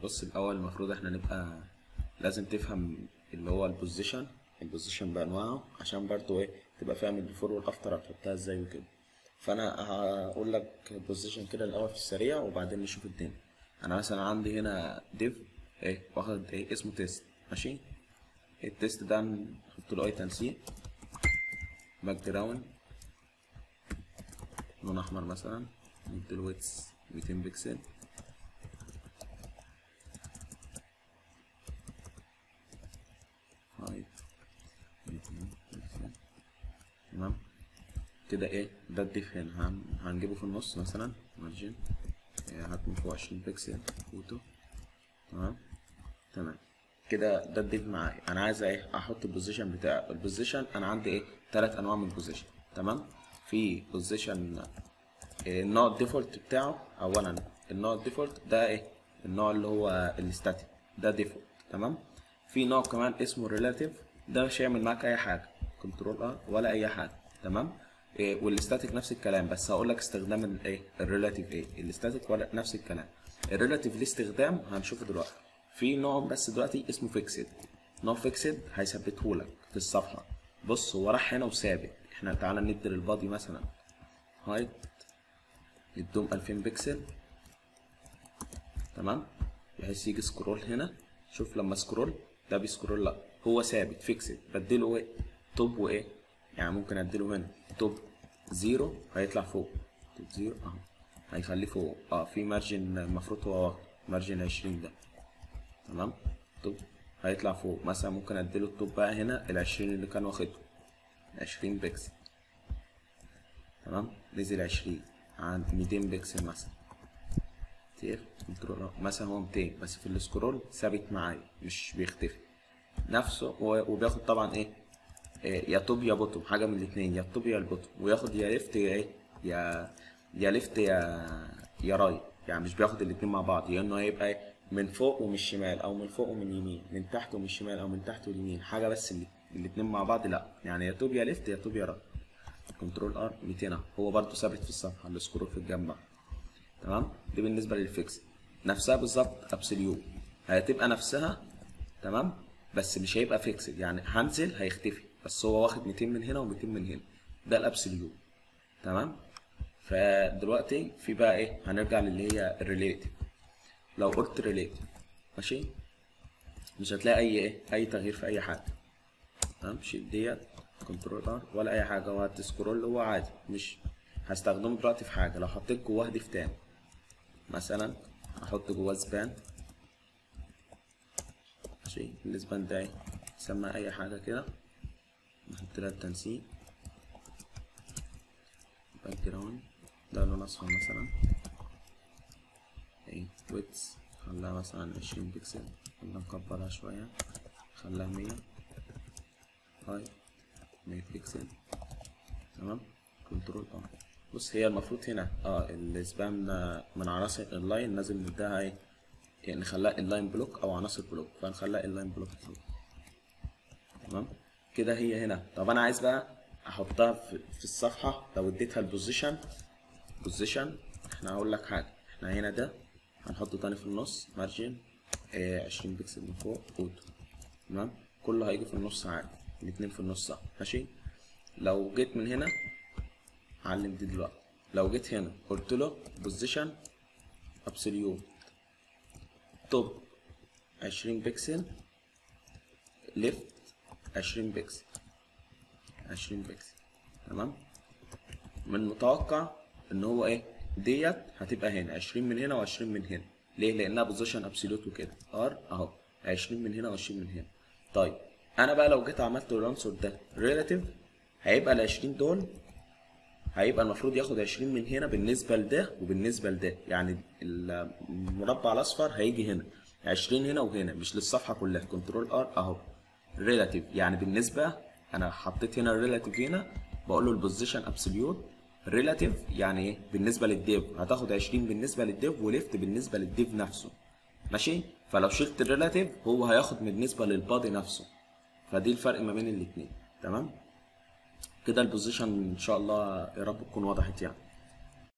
بص الاول المفروض احنا نبقى لازم تفهم اللي هو البوزيشن البوزيشن بانواعه عشان برضو ايه تبقى فاهم البيفور والافتر هتحطها ازاي وكده فانا هقول لك البوزيشن كده الاول في السريع وبعدين نشوف الدنيا انا مثلا عندي هنا ديف ايه واخد ايه اسمه تيست ماشي التيست ده نحط له اي تنسيق باك جراوند لون احمر مثلا نديله ويتس 200 بكسل هايت 200 بكسل تمام كده ايه ده الديف هنا هن- هنجيبه في النص مثلا مارجن هات من فوق 20 بكسل فوتو تمام تمام كده ده الديف معايا انا عايز ايه احط البوزيشن بتاع البوزيشن انا عندي ايه ثلاث انواع من البوزيشن تمام في بوزيشن النوع الديفولت بتاعه اولا النوع الديفولت ده ايه النوع اللي هو الستاتيك ده ديفولت تمام في نوع كمان اسمه ريلاتيف ده مش هيعمل معاك اي حاجه كنترول ار ولا اي حاجه تمام إيه والستاتيك نفس الكلام بس هقول لك استخدام الايه الريلاتيف ايه الستاتيك ولا نفس الكلام الريلاتيف ليه استخدام هنشوفه دلوقتي في نوع بس دلوقتي اسمه فيكسد نوع فيكسد هيثبته لك في الصفحه بص هو راح هنا وثابت احنا تعالى ندي للبادي مثلا هايت ندوم 2000 بكسل تمام بحيث يجي سكرول هنا شوف لما سكرول ده بيسكرول لا هو ثابت فيكسد بديله ايه توب وايه يعني ممكن اديله هنا توب زيرو هيطلع فوق توب زيرو اهو هيخليه فوق اه في مارجن المفروض هو واخد مارجن 20 ده تمام توب هيطلع فوق مثلا ممكن اديله التوب بقى هنا ال 20 اللي كان واخده 20 بكسل تمام نزل 20 عن 200 بكسل مثلا كتير كنترول مثلا هو 200 بس في السكرول ثابت معايا مش بيختفي نفسه و- وبياخد طبعا ايه إيه، يا توب يا بوتوم حاجه من الاثنين يا التوب يا البوتوم وياخد يا ليفت يا ايه يا يا ليفت يا يا رايت يعني مش بياخد الاثنين مع بعض يا انه هيبقى إيه، من فوق ومن الشمال او من فوق ومن اليمين من تحت ومن الشمال او من تحت واليمين حاجه بس اللي الاثنين مع بعض لا يعني يا توب يا ليفت يا توب يا رايت كنترول ار 200 اهو هو برضه ثابت في الصفحه السكرول في الجنب بقى. تمام دي بالنسبه للفيكس نفسها بالظبط ابسوليوت هتبقى نفسها تمام بس مش هيبقى فيكسد يعني هنزل هيختفي بس هو واخد 200 من هنا و200 من هنا ده الابسوليوت تمام فدلوقتي في بقى ايه هنرجع للي هي الريليتيف لو قلت ريليتيف ماشي مش هتلاقي اي ايه اي تغيير في اي حاجه تمام شيل ديت كنترول ار ولا اي حاجه هو هتسكرول هو عادي مش هستخدمه دلوقتي في حاجه لو حطيت جواه هدف تاني مثلا احط جواه سبان ماشي السبان ده ايه سمى اي حاجه كده نحط لها التنسيق باك جراوند ده لون اصفر مثلا ايه ويتس خلاها مثلا عشرين بكسل خلينا نكبرها شويه خلاها مية هاي 100 بكسل تمام كنترول اه بص هي المفروض هنا اه السبام من عناصر اللاين لازم نديها ايه يعني نخليها اللاين بلوك او عناصر بلوك فنخليها اللاين بلوك بلوك تمام كده هي هنا طب انا عايز بقى احطها في, في الصفحه لو اديتها البوزيشن بوزيشن احنا هقول لك حاجه احنا هنا ده هنحطه تاني في النص مارجن اه 20 بكسل من فوق اوتو تمام كله هيجي في النص عادي الاتنين في النص صح ماشي لو جيت من هنا علم دي دلوقتي لو جيت هنا قلت له بوزيشن ابسوليوت توب 20 بكسل ليفت 20 بكسل 20 بكسل تمام من المتوقع ان هو ايه ديت هتبقى هنا 20 من هنا و20 من هنا ليه لانها بوزيشن ابسوليوت وكده ار اهو 20 من هنا و20 من هنا طيب انا بقى لو جيت عملت العنصر ده ريلاتيف هيبقى ال 20 دول هيبقى المفروض ياخد 20 من هنا بالنسبه لده وبالنسبه لده يعني المربع الاصفر هيجي هنا 20 هنا وهنا مش للصفحه كلها كنترول ار اهو ريلاتيف يعني بالنسبه انا حطيت هنا الريلاتيف هنا بقول له البوزيشن ابسوليوت ريلاتيف يعني ايه بالنسبه للديف هتاخد 20 بالنسبه للديف وليفت بالنسبه للديف نفسه ماشي فلو شلت الريلاتيف هو هياخد بالنسبه للبادي نفسه فدي الفرق ما بين الاثنين تمام كده البوزيشن ان شاء الله يا رب تكون وضحت يعني